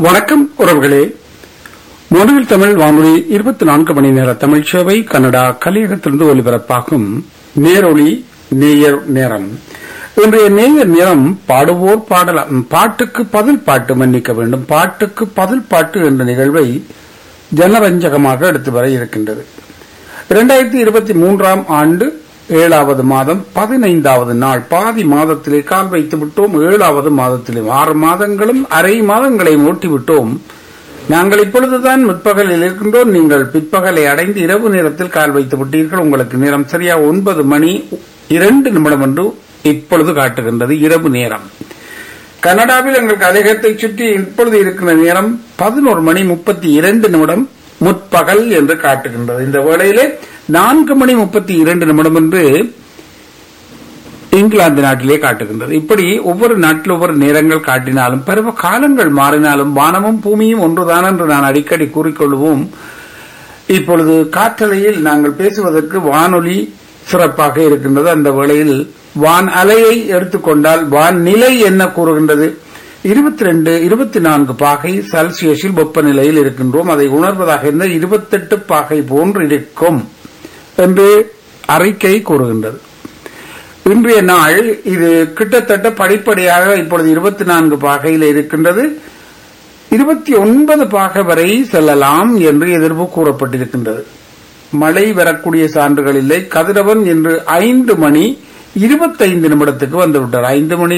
வணக்கம் உறவுகளே மொழியில் தமிழ் வானொலி இருபத்தி நான்கு மணி நேர தமிழ் சேவை கனடா கலியகத்திலிருந்து ஒலிபரப்பாகும் நேரொளி நேயர் நேரம் இன்றைய நேயர் நேரம் பாடுவோர் பாடலாம் பாட்டுக்கு பதில் பாட்டு மன்னிக்க வேண்டும் பாட்டுக்கு பதில் பாட்டு என்ற நிகழ்வை ஜனரஞ்சகமாக எடுத்து வர இருக்கின்றது இரண்டாயிரத்தி இருபத்தி மூன்றாம் ஆண்டு ஏழாவது மாதம் பதினைந்தாவது நாள் பாதி மாதத்திலே கால் வைத்து விட்டோம் ஏழாவது மாதத்திலே ஆறு மாதங்களும் அரை மாதங்களை ஓட்டிவிட்டோம் நாங்கள் இப்பொழுதுதான் முற்பகலில் இருக்கின்றோம் நீங்கள் பிற்பகலை அடைந்து இரவு நேரத்தில் கால் வைத்து விட்டீர்கள் உங்களுக்கு நேரம் சரியா ஒன்பது மணி இரண்டு நிமிடம் என்று இப்பொழுது காட்டுகின்றது இரவு நேரம் கனடாவில் எங்கள் கலையகத்தை சுற்றி இப்பொழுது இருக்கிற நேரம் பதினோரு மணி முப்பத்தி இரண்டு நிமிடம் முற்பகல் என்று காட்டுகின்றது இந்த வேளையிலே நான்கு மணி முப்பத்தி இரண்டு நிமிடம் என்று இங்கிலாந்து நாட்டிலே காட்டுகின்றது இப்படி ஒவ்வொரு நாட்டில் ஒவ்வொரு நேரங்கள் காட்டினாலும் பருவ காலங்கள் மாறினாலும் வானமும் பூமியும் ஒன்றுதான் என்று நான் அடிக்கடி கூறிக்கொள்வோம் இப்பொழுது காற்றலையில் நாங்கள் பேசுவதற்கு வானொலி சிறப்பாக இருக்கின்றது அந்த வேளையில் வான் அலையை எடுத்துக்கொண்டால் வான் நிலை என்ன கூறுகின்றது இருபத்தி ரெண்டு இருபத்தி நான்கு பாகை செல்சியஸில் வெப்பநிலையில் இருக்கின்றோம் அதை உணர்வதாக இருந்தால் இருபத்தெட்டு பாகை போன்று இருக்கும் என்று அறிக்கை கூறுகின்றது இன்றைய நாள் இது கிட்டத்தட்ட படிப்படியாக இப்பொழுது இருபத்தி நான்கு பாகையில் இருக்கின்றது இருபத்தி ஒன்பது பாகை வரை செல்லலாம் என்று எதிர்ப்பு கூறப்பட்டிருக்கின்றது மழை வரக்கூடிய சான்றுகள் இல்லை கதிரவன் என்று ஐந்து மணி இருபத்தைந்து நிமிடத்துக்கு வந்துவிட்டார் ஐந்து மணி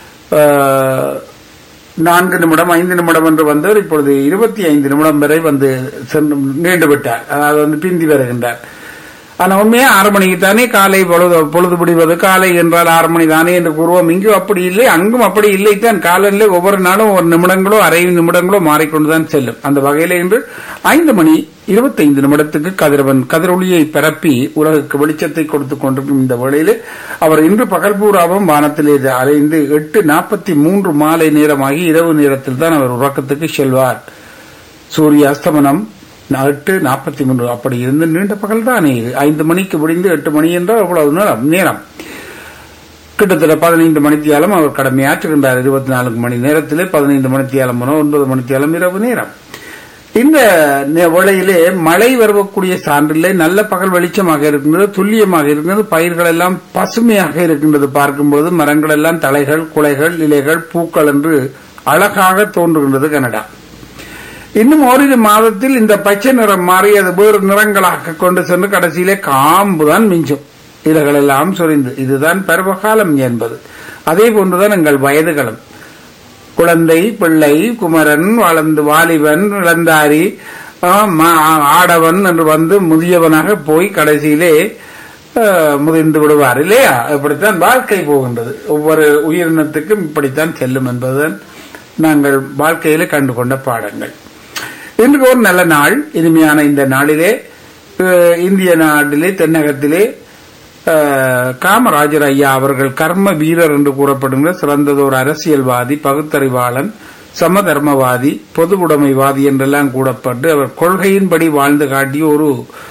நான்கு நிமிடம் ஐந்து நிமிடம் என்று வந்தவர் இப்பொழுது இருபத்தி ஐந்து நிமிடம் வரை வந்து நீண்டு விட்டார் அதாவது வந்து பிந்தி வருகின்றார் ஆனா உண்மையா ஆறு மணிக்கு தானே காலை பொழுது பொழுது பிடிவது காலை என்றால் ஆறு மணி தானே என்று கூறுவோம் இங்கும் அப்படி இல்லை அங்கும் அப்படி இல்லைத்தான் காலையில் ஒவ்வொரு நாளும் ஒரு நிமிடங்களோ அரை நிமிடங்களோ மாறிக்கொண்டுதான் செல்லும் அந்த வகையில இன்று ஐந்து மணி இருபத்தைந்து நிமிடத்துக்கு கதிரவன் கதிரொலியை பரப்பி உலகுக்கு வெளிச்சத்தை கொடுத்துக் கொண்டிருக்கும் இந்த வேளையில் அவர் இன்று பகல் பூராவும் வானத்திலே அலைந்து எட்டு நாற்பத்தி மூன்று மாலை நேரமாகி இரவு நேரத்தில் தான் அவர் உறக்கத்துக்கு செல்வார் சூரிய அஸ்தமனம் எட்டு நாற்பத்தி மூன்று அப்படி இருந்து நீண்ட பகல் தான் ஐந்து மணிக்கு முடிந்து எட்டு மணி என்றால் அவ்வளவு நேரம் நேரம் கிட்டத்தட்ட பதினைந்து மணித்தியாலம் அவர் கடமையாற்றுகின்றார் இருபத்தி நான்கு மணி நேரத்திலே பதினைந்து மணித்தியாலம் ஒன்பது மணித்தியாலம் இரவு நேரம் இந்த வேளையிலே மழை வரக்கூடிய சான்றில்லை நல்ல பகல் வெளிச்சமாக இருக்கின்றது துல்லியமாக இருக்கின்றது பயிர்கள் எல்லாம் பசுமையாக இருக்கின்றது பார்க்கும்போது மரங்கள் எல்லாம் தலைகள் குலைகள் இலைகள் பூக்கள் என்று அழகாக தோன்றுகின்றது கனடா இன்னும் ஓரிரு மாதத்தில் இந்த பச்சை நிறம் மாறி அது வேறு நிறங்களாக கொண்டு சென்று கடைசியிலே காம்புதான் மிஞ்சும் இலைகள் எல்லாம் சொரிந்து இதுதான் பருவகாலம் என்பது அதே போன்றுதான் எங்கள் வயதுகளும் குழந்தை பிள்ளை குமரன் வளர்ந்து வாலிபன் இளந்தாரி ஆடவன் என்று வந்து முதியவனாக போய் கடைசியிலே முதிர்ந்து விடுவார் இல்லையா இப்படித்தான் வாழ்க்கை போகின்றது ஒவ்வொரு உயிரினத்துக்கும் இப்படித்தான் செல்லும் என்பதுதான் நாங்கள் வாழ்க்கையில கண்டுகொண்ட பாடங்கள் இன்று ஒரு நல்ல நாள் இனிமையான இந்த நாளிலே இந்திய நாட்டிலே தென்னகத்திலே காமராஜர் ஐயா அவர்கள் கர்ம வீரர் என்று கூறப்படுகிற சிறந்ததோர் அரசியல்வாதி பகுத்தறிவாளன் சமதர்மவாதி பொது உடைமைவாதி என்றெல்லாம் கூடப்பட்டு அவர் கொள்கையின்படி வாழ்ந்து காட்டிய ஒரு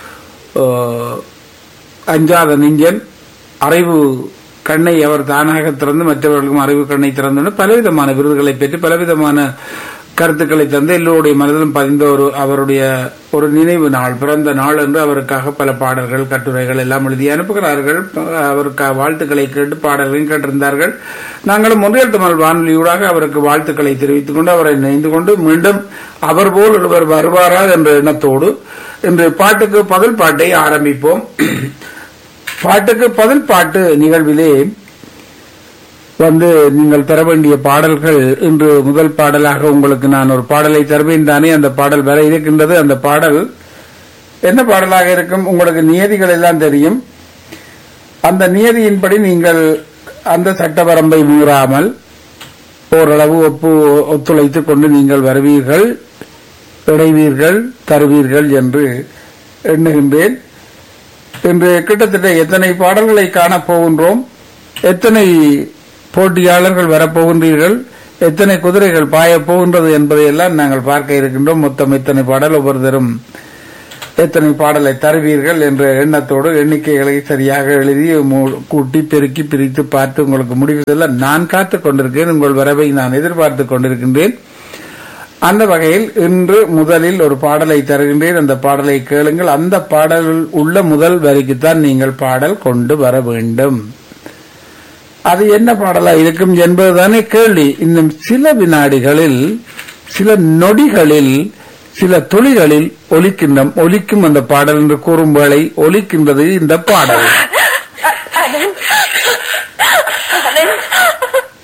அஞ்சாத நெஞ்சன் அறிவு கண்ணை அவர் தானாக திறந்து மற்றவர்களுக்கும் அறிவு கண்ணை திறந்து பலவிதமான விருதுகளை பெற்று பலவிதமான கருத்துக்களை தந்து எல்லோருடைய மனதிலும் பதிந்த ஒரு அவருடைய ஒரு நினைவு நாள் பிறந்த நாள் என்று அவருக்காக பல பாடல்கள் கட்டுரைகள் எல்லாம் எழுதி அனுப்புகிறார்கள் அவருக்கு வாழ்த்துக்களை கேட்டு பாடல்களையும் கேட்டிருந்தார்கள் நாங்களும் ஒன்றியல் தமிழ் வானொலியூடாக அவருக்கு வாழ்த்துக்களை தெரிவித்துக் கொண்டு அவரை நினைந்து கொண்டு மீண்டும் அவர் போல் ஒருவர் வருவாரா என்ற எண்ணத்தோடு இன்று பாட்டுக்கு பதில் பாட்டை ஆரம்பிப்போம் பாட்டுக்கு பதில் பாட்டு நிகழ்விலே வந்து நீங்கள் தர வேண்டிய பாடல்கள் இன்று முதல் பாடலாக உங்களுக்கு நான் ஒரு பாடலை தருவேன் தானே அந்த பாடல் வர இருக்கின்றது அந்த பாடல் என்ன பாடலாக இருக்கும் உங்களுக்கு நியதிகள் எல்லாம் தெரியும் அந்த நியதியின்படி நீங்கள் அந்த சட்டவரம்பை மீறாமல் ஓரளவு ஒப்பு ஒத்துழைத்துக் கொண்டு நீங்கள் வருவீர்கள் இடைவீர்கள் தருவீர்கள் என்று எண்ணுகின்றேன் இன்று கிட்டத்தட்ட எத்தனை பாடல்களை காணப் போகின்றோம் எத்தனை போட்டியாளர்கள் வரப்போகின்றீர்கள் எத்தனை குதிரைகள் பாயப் போகின்றது என்பதையெல்லாம் நாங்கள் பார்க்க இருக்கின்றோம் மொத்தம் எத்தனை பாடல் ஒவ்வொருத்தரும் எத்தனை பாடலை தருவீர்கள் என்ற எண்ணத்தோடு எண்ணிக்கைகளை சரியாக எழுதி மு- கூட்டி பெருக்கி பிரித்து பார்த்து உங்களுக்கு முடிவு சொல்ல நான் காத்துக் கொண்டிருக்கிறேன் உங்கள் வரவை நான் எதிர்பார்த்துக் கொண்டிருக்கின்றேன் அந்த வகையில் இன்று முதலில் ஒரு பாடலை தருகின்றேன் அந்த பாடலை கேளுங்கள் அந்த பாடலில் உள்ள முதல் வரிக்குத்தான் நீங்கள் பாடல் கொண்டு வர வேண்டும் அது என்ன பாடலா இருக்கும் என்பதுதானே கேள்வி இன்னும் சில வினாடிகளில் சில நொடிகளில் சில துளிகளில் ஒலிக்கின்ற ஒலிக்கும் அந்த பாடல் என்று கூறும் வேளை ஒலிக்கின்றது இந்த பாடல்